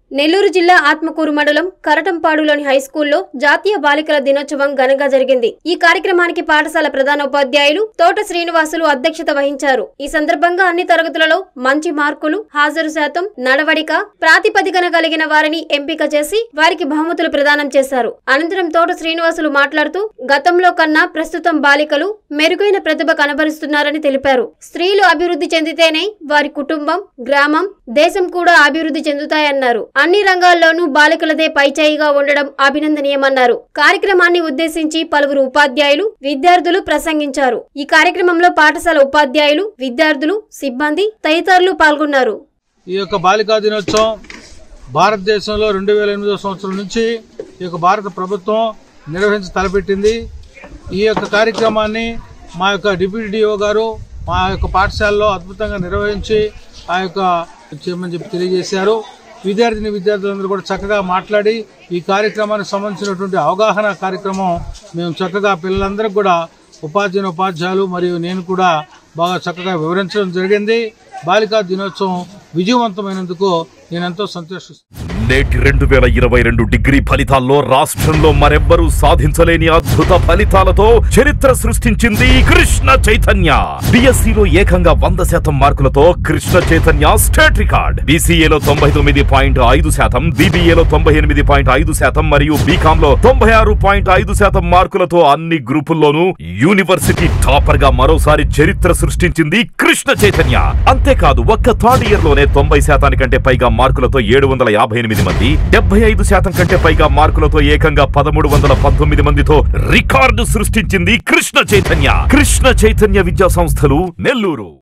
నెల్లూరు జిల్లా ఆత్మకూరు మండలం కరటంపాడులోని హైస్కూల్లో జాతీయ బాలికల దినోత్సవం ఘనంగా జరిగింది ఈ కార్యక్రమానికి పాఠశాల ప్రధానోపాధ్యాయులు తోట శ్రీనివాసులు అధ్యక్షత వహించారు ఈ సందర్భంగా అన్ని తరగతులలో మంచి మార్కులు హాజరు శాతం నడవడిక ప్రాతిపదికన కలిగిన వారిని ఎంపిక చేసి వారికి బహుమతులు ప్రదానం చేశారు అనంతరం తోట శ్రీనివాసులు మాట్లాడుతూ గతంలో కన్నా ప్రస్తుతం బాలికలు మెరుగైన ప్రతిభ కనబరుస్తున్నారని తెలిపారు స్త్రీలు అభివృద్ధి చెందితేనే వారి కుటుంబం గ్రామం దేశం కూడా అభివృద్ధి చెందుతాయన్నారు అన్ని రంగాల్లోనూ బాలికలదే పైచేయిగా ఉండడం అభినందనీయమన్నారు కార్యక్రమాన్ని ఉద్దేశించి పలువురు ఉపాధ్యాయులు విద్యార్థులు ప్రసంగించారు ఈ కార్యక్రమంలో పాఠశాల ఉపాధ్యాయులు విద్యార్థులు సిబ్బంది తదితరులు పాల్గొన్నారు ఈ యొక్క బాలికా దినోత్సవం భారతదేశంలో రెండు వేల ఎనిమిదో సంవత్సరం నుంచి ఈ యొక్క భారత ప్రభుత్వం నిర్వహించి తలపెట్టింది ఈ యొక్క కార్యక్రమాన్ని మా యొక్క డిప్యూటీ డిఓ గారు మా యొక్క పాఠశాలలో అద్భుతంగా నిర్వహించి ఆ యొక్క చేయమని చెప్పి తెలియజేశారు విద్యార్థిని విద్యార్థులందరూ కూడా చక్కగా మాట్లాడి ఈ కార్యక్రమానికి సంబంధించినటువంటి అవగాహన కార్యక్రమం మేము చక్కగా పిల్లలందరికీ కూడా ఉపాధ్యాయుని ఉపాధ్యాయులు మరియు నేను కూడా బాగా చక్కగా వివరించడం జరిగింది బాలికా దినోత్సవం విజయవంతమైనందుకు నేను ఎంతో సంతోషిస్తున్నాను నేటి రెండు వేల ఇరవై రెండు డిగ్రీ ఫలితాల్లో రాష్ట్రంలో మరెవ్వరూ సాధించలేని అద్భుత ఫలితాలతో చరిత్ర సృష్టించింది కృష్ణ చైతన్య బిఎస్సిలో ఏకంగా వంద శాతం మార్కులతో కృష్ణ చైతన్య స్టేట్ రికార్డ్ బీసీఏలో తొంభై తొమ్మిది పాయింట్ ఐదు శాతం బీబీఏలో తొంభై ఎనిమిది పాయింట్ ఐదు శాతం మరియు బీకామ్ లో తొంభై ఆరు పాయింట్ ఐదు శాతం మార్కులతో అన్ని గ్రూపుల్లోనూ యూనివర్సిటీ టాపర్ గా మరోసారి చరిత్ర సృష్టించింది కృష్ణ చైతన్య అంతేకాదు ఒక్క థర్డ్ ఇయర్ లోనే తొంభై శాతానికంటే పైగా మార్కులతో ఏడు వందల యాభై ఎనిమిది మంది డెబ్బై ఐదు శాతం కంటే పైగా మార్కులతో ఏకంగా పదమూడు వందల పంతొమ్మిది మందితో రికార్డు సృష్టించింది కృష్ణ చైతన్య కృష్ణ చైతన్య విద్యా సంస్థలు నెల్లూరు